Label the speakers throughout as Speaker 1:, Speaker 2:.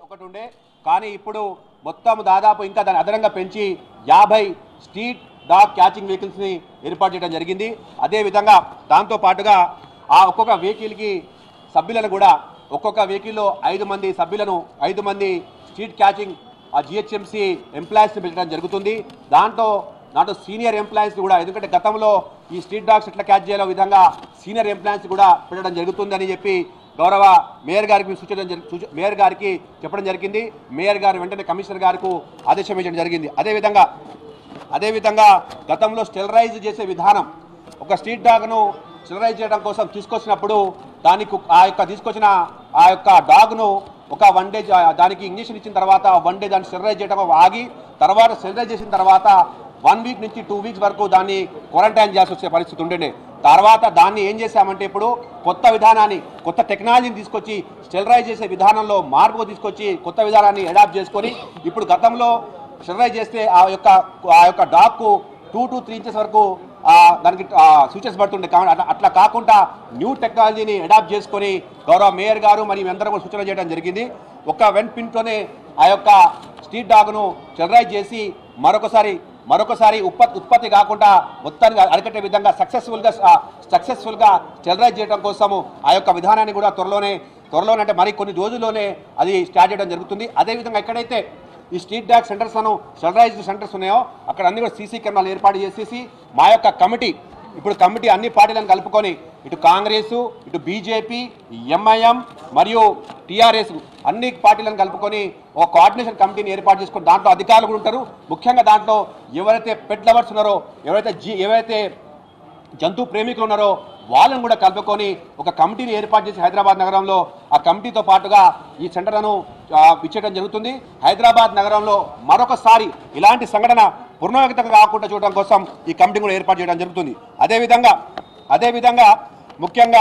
Speaker 1: ఒకటి ఉండే కానీ ఇప్పుడు మొత్తం దాదాపు ఇంకా దాని అదనంగా పెంచి యాభై స్ట్రీట్ డాగ్ క్యాచింగ్ వెహికల్స్ని ఏర్పాటు చేయడం జరిగింది అదేవిధంగా దాంతో పాటుగా ఆ ఒక్కొక్క వెహికల్కి సభ్యులను కూడా ఒక్కొక్క వెహికల్లో ఐదు మంది సభ్యులను ఐదు మంది స్ట్రీట్ క్యాచింగ్ ఆ జిహెచ్ఎంసీ ఎంప్లాయీస్ని పెట్టడం జరుగుతుంది దాంట్లో దాంట్లో సీనియర్ ఎంప్లాయీస్ కూడా ఎందుకంటే గతంలో ఈ స్ట్రీట్ డాగ్స్ ఎట్లా క్యాచ్ చేయాలో విధంగా సీనియర్ ఎంప్లాయీస్ కూడా పెట్టడం జరుగుతుందని చెప్పి గౌరవ మేయర్ గారికి సూచించడం జరి- సూచ- మేయర్ గారికి చెప్పడం జరిగింది మేయర్ గారు వెంటనే కమిషనర్ గారికి ఆదేశం ఇచ్చడం జరిగింది అదేవిధంగా అదేవిధంగా గతంలో స్టెరిలైజ్ చేసే విధానం ఒక స్ట్రీట్ డాగ్ను స్టెరిలైజ్ చేయడం కోసం తీసుకొచ్చినప్పుడు దానికి ఆ యొక్క తీసుకొచ్చిన ఆ యొక్క డాగ్ను ఒక వన్ డే దానికి ఇంజెక్షన్ ఇచ్చిన తర్వాత వన్ డే దాన్ని స్టెరిలైజ్ చేయడం ఆగి తర్వాత స్టెరిలైజ్ చేసిన తర్వాత వన్ వీక్ నుంచి టూ వీక్స్ వరకు దాన్ని క్వారంటైన్ చేయాల్సి వచ్చే పరిస్థితి ఉండే తర్వాత దాన్ని ఏం చేశామంటే ఇప్పుడు కొత్త విధానాన్ని కొత్త టెక్నాలజీని తీసుకొచ్చి స్టెరిలైజ్ చేసే విధానంలో మార్పు తీసుకొచ్చి కొత్త విధానాన్ని అడాప్ట్ చేసుకొని ఇప్పుడు గతంలో స్టెరిలైజ్ చేస్తే ఆ యొక్క ఆ యొక్క డాగ్కు టూ టు త్రీ ఇంచెస్ వరకు ఆ, దానికి సూచనస్ పడుతుండే కాబట్టి అట్లా- అట్లా కాకుండా న్యూ టెక్నాలజీని అడాప్ట్ చేసుకొని గౌరవ మేయర్ గారు మరియు అందరూ కూడా సూచన చేయడం జరిగింది ఒక వెన్ పిన్తోనే ఆ యొక్క స్ట్రీట్ డాగ్ను స్టెరిలైజ్ చేసి మరొకసారి మరొకసారి ఉత్పత్తి ఉత్పత్తి కాకుండా మొత్తాన్ని అరికట్టే విధంగా సక్సెస్ఫుల్గా సక్సెస్ఫుల్గా స్టెరిలైజ్ చేయడం కోసము ఆ యొక్క విధానాన్ని కూడా త్వరలోనే త్వరలోనే అంటే మరి కొన్ని రోజుల్లోనే అది స్టార్ట్ చేయడం జరుగుతుంది అదేవిధంగా ఎక్కడైతే ఈ స్ట్రీట్ డాగ్ సెంటర్స్ అను స్టెరిలైజ్డ్ సెంటర్స్ ఉన్నాయో అక్కడ అన్ని కూడా సీసీ కెమెరాలు ఏర్పాటు చేసేసి మా యొక్క కమిటీ ఇప్పుడు కమిటీ అన్ని పార్టీలను కలుపుకొని ఇటు కాంగ్రెస్ ఇటు బీజేపీ ఎంఐఎం మరియు టీఆర్ఎస్ అన్ని పార్టీలను కలుపుకొని ఒక కోఆర్డినేషన్ కమిటీని ఏర్పాటు చేసుకొని దాంట్లో అధికారులు కూడా ఉంటారు ముఖ్యంగా దాంట్లో ఎవరైతే పెట్ లవర్స్ ఉన్నారో ఎవరైతే జీ ఎవరైతే జంతు ప్రేమికులు ఉన్నారో వాళ్ళని కూడా కలుపుకొని ఒక కమిటీని ఏర్పాటు చేసి హైదరాబాద్ నగరంలో ఆ కమిటీతో పాటుగా ఈ సెంటర్లను ఆ, ఇచ్చేయడం జరుగుతుంది హైదరాబాద్ నగరంలో మరొకసారి ఇలాంటి సంఘటన పునరావృతం కాకుండా చూడడం కోసం ఈ కమిటీ కూడా ఏర్పాటు చేయడం జరుగుతుంది అదేవిధంగా అదేవిధంగా ముఖ్యంగా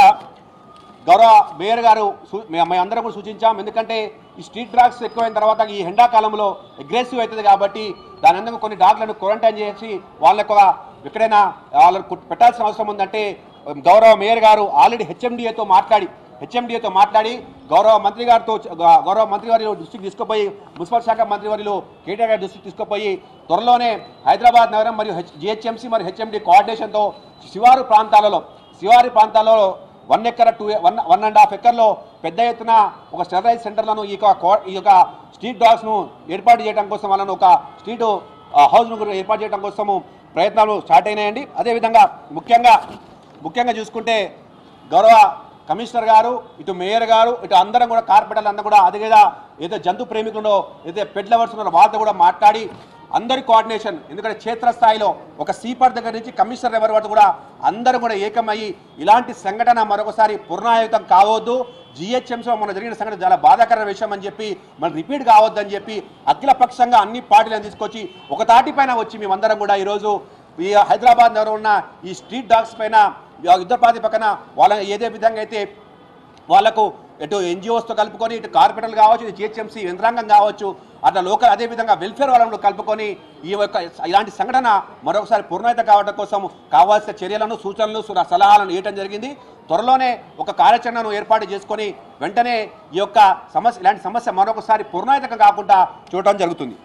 Speaker 1: గౌరవ మేయర్ గారు సూ- మే- మేము అందరం కూడా సూచించాం ఎందుకంటే ఈ స్ట్రీట్ డ్రాగ్స్ ఎక్కువైన తర్వాత ఈ ఎండాకాలంలో అగ్రెసివ్ అవుతుంది కాబట్టి దాని అందరం కొన్ని డాగ్లను క్వారంటైన్ చేసి వాళ్ళకు ఒక ఎక్కడైనా వాళ్ళకు కుట్- పెట్టాల్సిన అవసరం ఉందంటే గౌరవ మేయర్ గారు ఆల్రెడీ హెచ్ఎండిఏతో మాట్లాడి హెచ్ఎండిఏతో మాట్లాడి గౌరవ మంత్రి గారితో గ- గౌరవ మంత్రి వారి దృష్టికి తీసుకుపోయి మున్సిపల్ శాఖ మంత్రి వారిలో కేటీఆర్ గారి దృష్టికి తీసుకుపోయి త్వరలోనే హైదరాబాద్ నగరం మరియు హెచ్ జిహెచ్ఎంసీ మరియు హెచ్ఎండి కోఆర్డినేషన్తో శివారు ప్రాంతాలలో శివారు ప్రాంతాలలో one acre two one one and half ఎకర్లో పెద్ద ఎత్తున ఒక స్టెరిలైజ్ సెంటర్లను ఈ యొక్క కో- ఈ యొక్క స్ట్రీట్ డాగ్స్ను ఏర్పాటు చేయడం కోసం వాళ్ళను ఒక స్ట్రీట్ హౌస్ను కూడా ఏర్పాటు చేయడం కోసము ప్రయత్నాలు స్టార్ట్ అయినాయండి అదేవిధంగా ముఖ్యంగా ముఖ్యంగా చూసుకుంటే గౌరవ కమిషనర్ గారు ఇటు మేయర్ గారు ఇటు అందరం కూడా కార్పొరేటర్లు అందరూ కూడా అదే కదా ఏదో జంతు ప్రేమికులు ఏదైతే పెట్ లవర్స్ ఉన్నారో వాళ్ళతో కూడా మాట్లాడి అందరి కోఆర్డినేషన్ ఎందుకంటే క్షేత్రస్థాయిలో ఒక సీపర్ దగ్గర నుంచి కమిషనర్ ఎవరి వరకు కూడా అందరూ కూడా ఏకమయ్యి ఇలాంటి సంఘటన మరొకసారి పూర్ణాయుతం కావద్దు జిహెచ్ఎంసీలో మన జరిగిన సంఘటన చాలా బాధాకరమైన విషయం అని చెప్పి మన రిపీట్ కావద్దని చెప్పి అఖిలపక్షంగా అన్ని పార్టీలను తీసుకొచ్చి ఒక తాటిపైన వచ్చి మేమందరం కూడా ఈరోజు ఈ హైదరాబాద్ నగరం ఉన్న ఈ స్ట్రీట్ డాగ్స్ పైన యుద్ధ ప్రాతిపక్కన వాళ్ళ ఏదే విధంగా అయితే వాళ్ళకు ఇటు ఎన్జిఓస్తో కలుపుకొని ఇటు కార్పొరేటర్లు కావచ్చు ఇటు జిహెచ్ఎంసీ యంత్రాంగం కావచ్చు అట్లా లోకల్ అదేవిధంగా వెల్ఫేర్ వాళ్ళను కలుపుకొని ఈ యొక్క ఇలాంటి సంఘటన మరొకసారి పూర్ణాయిత కావడం కోసం కావాల్సిన చర్యలను సూచనలు సు- సలహాలను ఇవ్వడం జరిగింది త్వరలోనే ఒక కార్యాచరణను ఏర్పాటు చేసుకొని వెంటనే ఈ యొక్క సమస్య ఇలాంటి సమస్య మరొకసారి పూర్ణాయితకం కాకుండా చూడటం జరుగుతుంది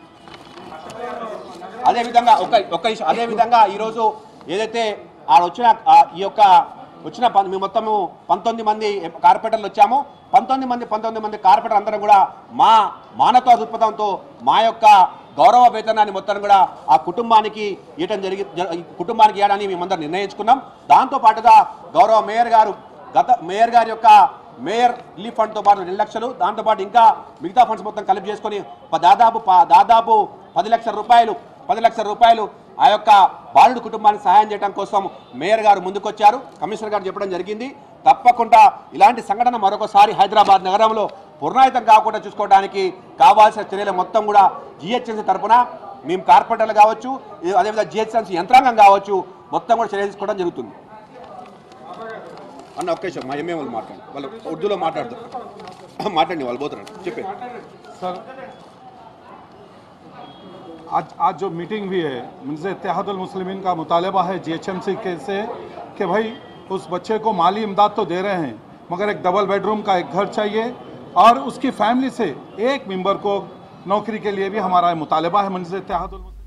Speaker 1: అదేవిధంగా ఒక ఒక ఇష్యూ అదేవిధంగా ఈరోజు ఏదైతే ఆడ వచ్చిన ఆ ఈ యొక్క వచ్చిన పం- మేము మొత్తము పంతొమ్మిది మంది కార్పొరేటర్లు వచ్చాము పంతొమ్మిది మంది పంతొమ్మిది మంది కార్పొరేటర్ అందరం కూడా మా మానవతా దృక్పథంతో మా యొక్క గౌరవ వేతనాన్ని మొత్తం కూడా ఆ కుటుంబానికి ఇవ్వటం జరిగి జ- ఈ కుటుంబానికి ఇవ్వడానికి మేమందరం నిర్ణయించుకున్నాం దాంతో పాటుగా గౌరవ మేయర్ గారు గత మేయర్ గారి యొక్క మేయర్ రిలీఫ్ ఫండ్తో పాటు రెండు లక్షలు దాంతోపాటు ఇంకా మిగతా ఫండ్స్ మొత్తం కలిపి చేసుకొని ప- దాదాపు ప- దాదాపు పది లక్షల రూపాయలు పది లక్షల రూపాయలు ఆ యొక్క బాలుడి కుటుంబానికి సహాయం చేయడం కోసం మేయర్ గారు ముందుకొచ్చారు కమిషనర్ గారు చెప్పడం జరిగింది తప్పకుండా ఇలాంటి సంఘటన మరొకసారి హైదరాబాద్ నగరంలో పూర్ణాయితం కాకుండా చూసుకోవడానికి కావాల్సిన చర్యలు మొత్తం కూడా జిహెచ్ఎంసీ తరపున మేము కార్పొరేటర్లు కావచ్చు ఈ- అదేవిధంగా జిహెచ్ఎంసీ యంత్రాంగం కావచ్చు మొత్తం కూడా చర్య తీసుకోవడం జరుగుతుంది అన్న ఒక్క నిమిషం మా ఎంఏ వాళ్ళు మాట్లాడండి వాళ్ళు ఉర్దూలో మాట్లాడతారు మాట్లాడండి వాళ్ళు పోతున్నారు చెప్పే
Speaker 2: सर आज आज जो मीटिंग हुई है मुझसे इतिहादुल मुस्लिमीन का मुतालबा है जीएचएमसी के से कि भाई उस बच्चे को माली इमदाद तो दे रहे हैं मगर एक डबल बेडरूम का एक घर चाहिए और उसकी फैमिली से एक मेंबर को नौकरी के लिए भी हमारा मुतालबा है मंजिल इत्तेहादुल मुस्लिमीन